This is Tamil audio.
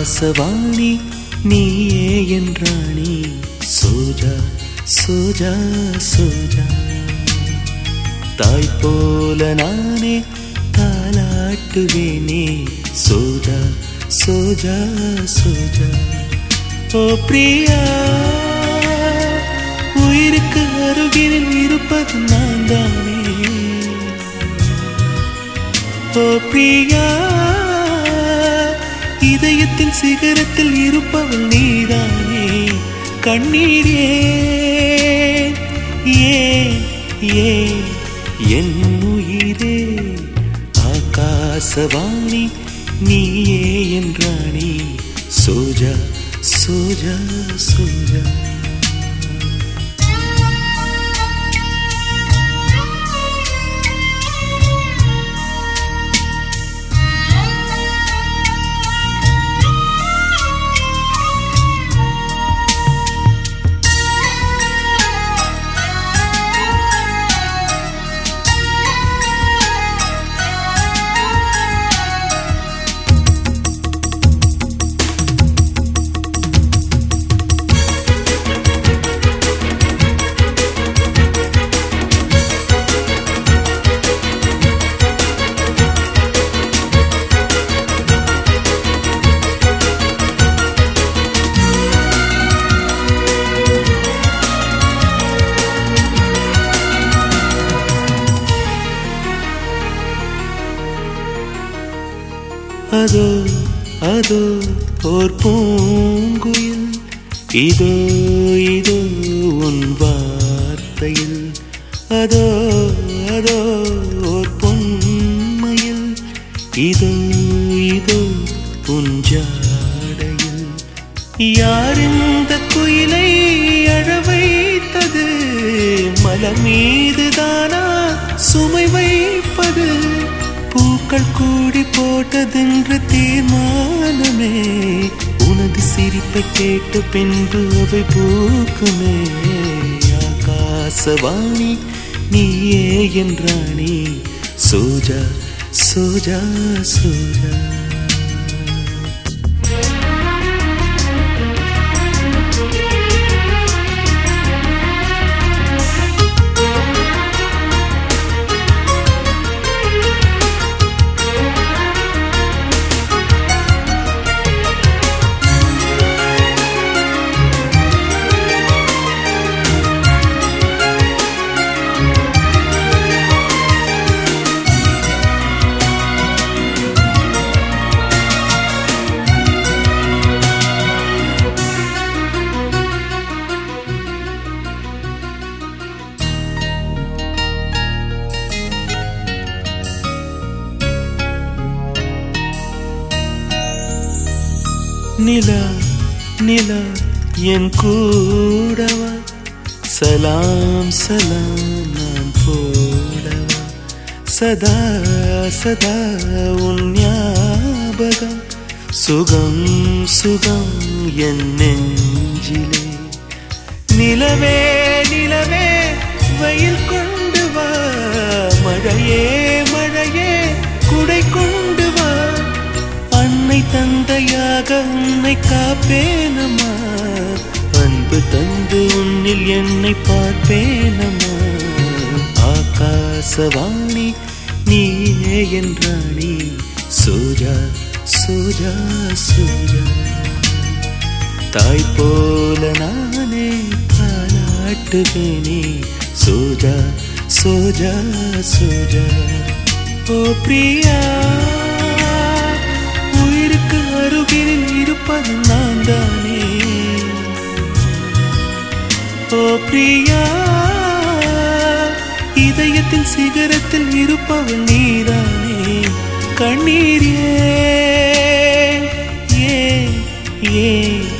ஆகாசவாணி நீயே என்றாணி சோஜா சோஜா சோஜா தாய் போல நானே தாலாட்டுவேனே சோஜா சோஜா சோஜா ஓ பிரியா உயிருக்கு அருகில் இருப்பது நான் தானே ஓ பிரியா இதயத்தின் சிகரத்தில் இருப்பவள் நீதானே கண்ணீர் ஏன் ஏன் ஏன் என் உயிரே ஆகாசவாணி நீயே என்றாணி சோஜா சோஜா சோஜா அதோ அதோ ஓர் பூங்குயில் இதோ இதோ உன் வார்த்தையில் அதோ அதோ ஓர் பொன்மையில் இதோ இதோ உன் ஜாடையில் யார் இந்த குயிலை அழ வைத்தது மலர் மீதுதானா சுமை வைப்பது பூக்கள் கூடி போட்டதென்று தீர்மானமே உனது சிரிப்பை கேட்டு பின்பு அவை பூக்குமே ஆகாசவாணி நீயே என்றாணி சோஜா சோஜா சோஜா நிலா நிலா என் கூடவா சலாம் சலாம் நான் போடவா சதா சதா உன் ஞாபகம் சுகம் சுகம் என் நெஞ்சிலே நிலவே நிலவே வெயில் கொண்டு வா மழையே மழையே குடை கொண்டு வா அன்னை தந்தையாக உன்னை காப்பேனம்மா அன்பு தந்து உன்னில் என்னை பார்ப்பேனம்மா ஆகாசவாணி நீயே என்றாணி சோஜா சோஜா சோஜா தாய் போல நானே தாலாட்டுவேனே சோஜா சோஜா சோஜா ஓ பிரியா உயிருக்கு அருகில் இருப்பது நான் தானே ஓ பிரியா இதயத்தின் சிகரத்தில் இருப்பவள் நீதானே கண்ணீர் ஏன் ஏன் ஏன்